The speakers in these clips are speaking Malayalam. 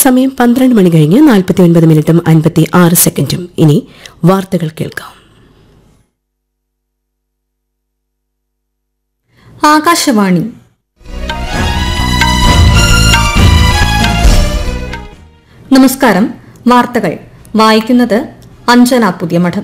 സമയം പന്ത്രണ്ട് മണി കഴിഞ്ഞ് നാൽപ്പത്തി ഒൻപത് മിനിറ്റും അൻപത്തി ആറ് സെക്കൻഡും ഇനി വാർത്തകൾ കേൾക്കാം ആകാശവാണി നമസ്കാരം വാർത്തകൾ വായിക്കുന്നത് അഞ്ജന പുതിയമഠം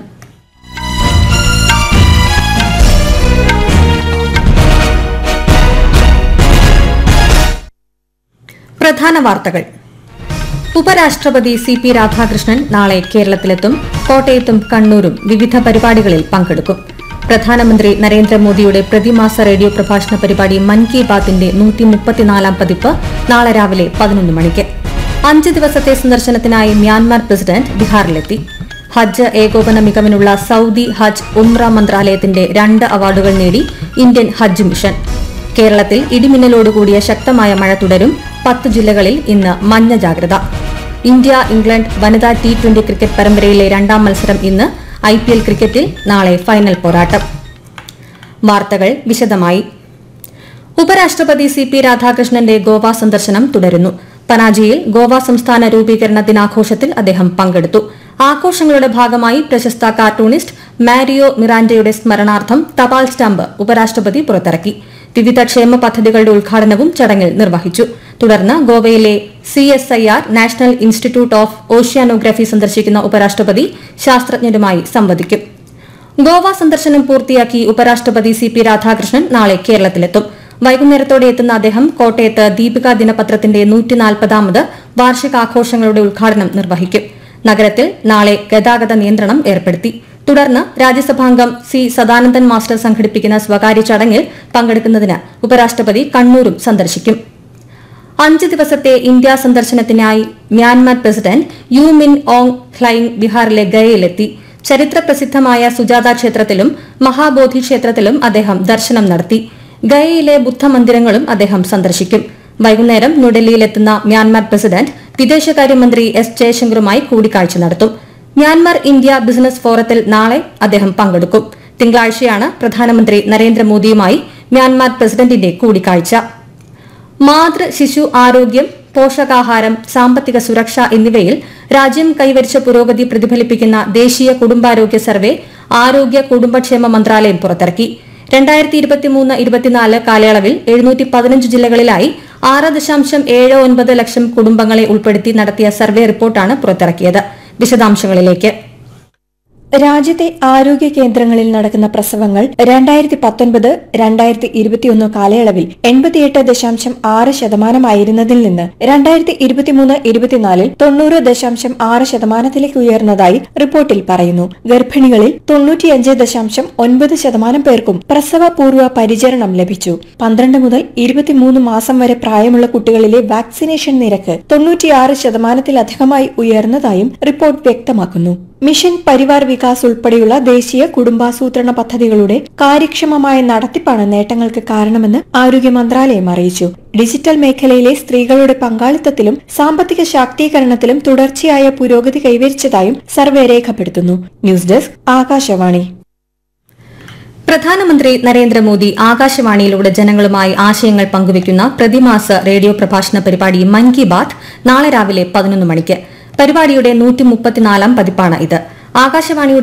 പ്രധാന വാർത്തകൾ ഉപരാഷ്ട്രപതി സി പി രാധാകൃഷ്ണൻ നാളെ കേരളത്തിലെത്തും കോട്ടയത്തും കണ്ണൂരും വിവിധ പരിപാടികളിൽ പങ്കെടുക്കും പ്രധാനമന്ത്രി നരേന്ദ്രമോദിയുടെ പ്രതിമാസ റേഡിയോ പ്രഭാഷണ പരിപാടി മൻ കി ബാത്തിന്റെ നൂറ്റി മുപ്പത്തിനാലാം പതിപ്പ് നാളെ രാവിലെ പതിനൊന്ന് മണിക്ക് അഞ്ച് ദിവസത്തെ സന്ദർശനത്തിനായി മ്യാൻമാർ പ്രസിഡന്റ് ബീഹാറിലെത്തി ഹജ്ജ് ഏകോപന മികവിനുള്ള സൌദി ഹജ്ജ് ഉംറ മന്ത്രാലയത്തിന്റെ രണ്ട് അവാർഡുകൾ നേടി ഇന്ത്യൻ ഹജ്ജ് മിഷൻ കേരളത്തിൽ ഇടിമിന്നലോടുകൂടിയ ശക്തമായ മഴ തുടരും പത്ത് ജില്ലകളിൽ ഇന്ന് മഞ്ഞ ജാഗ്രത ഇന്ത്യ ഇംഗ്ലണ്ട് വനിതാ ടി ട്വന്റി ക്രിക്കറ്റ് പരമ്പരയിലെ രണ്ടാം മത്സരം ഇന്ന് ഐ പി എൽ ക്രിക്കറ്റിൽ നാളെ ഫൈനൽ പോരാട്ടം വാർത്തകൾ വിശദമായി ഉപരാഷ്ട്രപതി സി പി രാധാകൃഷ്ണന്റെ ഗോവ സന്ദർശനം തുടരുന്നു പനാജിയിൽ ഗോവ സംസ്ഥാന രൂപീകരണ ദിനാഘോഷത്തിൽ അദ്ദേഹം പങ്കെടുത്തു ആഘോഷങ്ങളുടെ ഭാഗമായി പ്രശസ്ത കാർട്ടൂണിസ്റ്റ് മാരിയോ മിറാൻഡയുടെ സ്മരണാർത്ഥം തപാൽ സ്റ്റാമ്പ് ഉപരാഷ്ട്രപതി പുറത്തിറക്കി വിവിധ ക്ഷേമ പദ്ധതികളുടെ ഉദ്ഘാടനവും ചടങ്ങിൽ നിർവഹിച്ചു തുടർന്ന് ഗോവയിലെ C S I R national institute of oceanography സന്ദർശിക്കുന്ന ഉപരാഷ്ട്രപതി ശാസ്ത്രജ്ഞരുമായി സംവദിക്കും ഗോവ സന്ദർശനം പൂർത്തിയാക്കി ഉപരാഷ്ട്രപതി സി പി രാധാകൃഷ്ണൻ നാളെ കേരളത്തിലെത്തും വൈകുന്നേരത്തോടെ എത്തുന്ന അദ്ദേഹം കോട്ടയത്ത് ദീപിക ദിനപത്രത്തിന്റെ നൂറ്റിനാൽപ്പതാമത് വാർഷികാഘോഷങ്ങളുടെ ഉദ്ഘാടനം നിർവഹിക്കും നഗരത്തിൽ നാളെ ഗതാഗത നിയന്ത്രണം ഏർപ്പെടുത്തി തുടർന്ന് രാജ്യസഭാംഗം സി സദാനന്ദൻ മാസ്റ്റർ സംഘടിപ്പിക്കുന്ന സ്വകാര്യ ചടങ്ങിൽ പങ്കെടുക്കുന്നതിന് ഉപരാഷ്ട്രപതി കണ്ണൂരും സന്ദർശിക്കും അഞ്ച് ദിവസത്തെ ഇന്ത്യ സന്ദർശനത്തിനായി Myanmar president U Min Aung Hlaing ബീഹാറിലെ ഗയയിലെത്തി ചരിത്ര പ്രസിദ്ധമായ സുജാത ക്ഷേത്രത്തിലും മഹാബോധി ക്ഷേത്രത്തിലും അദ്ദേഹം ദർശനം നടത്തി ഗയയിലെ ബുദ്ധമന്ദിരങ്ങളും അദ്ദേഹം സന്ദർശിക്കും വൈകുന്നേരം ന്യൂഡൽഹിയിലെത്തുന്ന മ്യാൻമാർ പ്രസിഡന്റ് വിദേശകാര്യമന്ത്രി എസ് ജയശങ്കറുമായി കൂടിക്കാഴ്ച നടത്തും മ്യാൻമാർ ഇന്ത്യ ബിസിനസ് ഫോറത്തിൽ നാളെ അദ്ദേഹം പങ്കെടുക്കും തിങ്കളാഴ്ചയാണ് പ്രധാനമന്ത്രി നരേന്ദ്രമോദിയുമായി മ്യാൻമാർ പ്രസിഡന്റിന്റെ കൂടിക്കാഴ്ച മാതൃ ശിശു ആരോഗ്യം പോഷകാഹാരം സാമ്പത്തിക സുരക്ഷ എന്നിവയിൽ രാജ്യം കൈവരിച്ച പുരോഗതി പ്രതിഫലിപ്പിക്കുന്ന ദേശീയ കുടുംബാരോഗ്യ സർവേ ആരോഗ്യ കുടുംബക്ഷേമ മന്ത്രാലയം പുറത്തിറക്കി രണ്ടായിരത്തി ഇരുപത്തിമൂന്ന് ഇരുപത്തിനാല് കാലയളവിൽ എഴുന്നൂറ്റി പതിനഞ്ച് ജില്ലകളിലായി ആറ് ദശാംശം ഏഴ് ഒൻപത് ലക്ഷം കുടുംബങ്ങളെ ഉൾപ്പെടുത്തി നടത്തിയ സർവേ റിപ്പോർട്ടാണ് പുറത്തിറക്കിയത് വിശദാംശങ്ങളിലേക്ക് രാജ്യത്തെ ആരോഗ്യ കേന്ദ്രങ്ങളിൽ നടക്കുന്ന പ്രസവങ്ങൾ രണ്ടായിരത്തി പത്തൊൻപത് രണ്ടായിരത്തി ഇരുപത്തിയൊന്ന് കാലയളവിൽ എൺപത്തിയെട്ട് ദശാംശം ആറ് ശതമാനമായിരുന്നതിൽ നിന്ന് രണ്ടായിരത്തി ഇരുപത്തിമൂന്ന് ഇരുപത്തിനാലിൽ തൊണ്ണൂറ് ദശാംശം ആറ് ശതമാനത്തിലേക്ക് ഉയർന്നതായി റിപ്പോർട്ടിൽ പറയുന്നു ഗർഭിണികളിൽ തൊണ്ണൂറ്റിയഞ്ച് ദശാംശം ഒൻപത് ശതമാനം പേർക്കും പ്രസവ പൂർവ്വ പരിചരണം ലഭിച്ചു പന്ത്രണ്ട് മുതൽ ഇരുപത്തിമൂന്ന് മാസം വരെ പ്രായമുള്ള കുട്ടികളിലെ വാക്സിനേഷൻ നിരക്ക് തൊണ്ണൂറ്റിയാറ് ശതമാനത്തിലധികമായി ഉയർന്നതായും റിപ്പോർട്ട് വ്യക്തമാക്കുന്നു മിഷൻ പരിവാർ വികാസ് ഉൾപ്പെടെയുള്ള ദേശീയ കുടുംബാസൂത്രണ പദ്ധതികളുടെ കാര്യക്ഷമമായ നടത്തിപ്പാണ് നേട്ടങ്ങൾക്ക് കാരണമെന്ന് ആരോഗ്യ മന്ത്രാലയം അറിയിച്ചു ഡിജിറ്റൽ മേഖലയിലെ സ്ത്രീകളുടെ പങ്കാളിത്തത്തിലും സാമ്പത്തിക ശാക്തീകരണത്തിലും തുടർച്ചയായ പുരോഗതി കൈവരിച്ചതായും സർവേ രേഖപ്പെടുത്തുന്നു ന്യൂസ് ഡെസ്ക് ആകാശവാണി പ്രധാനമന്ത്രി നരേന്ദ്രമോദി ആകാശവാണിയിലൂടെ ജനങ്ങളുമായി ആശയങ്ങൾ പങ്കുവയ്ക്കുന്ന പ്രതിമാസ റേഡിയോ പ്രഭാഷണ പരിപാടി മൻ കി ബാത് നാളെ രാവിലെ പതിനൊന്ന് മണിക്ക് പരിപാടിയുടെ നൂറ്റി മുപ്പത്തിനാലാം പതിപ്പാണ് ഇത് ആകാശവാണിയുടെ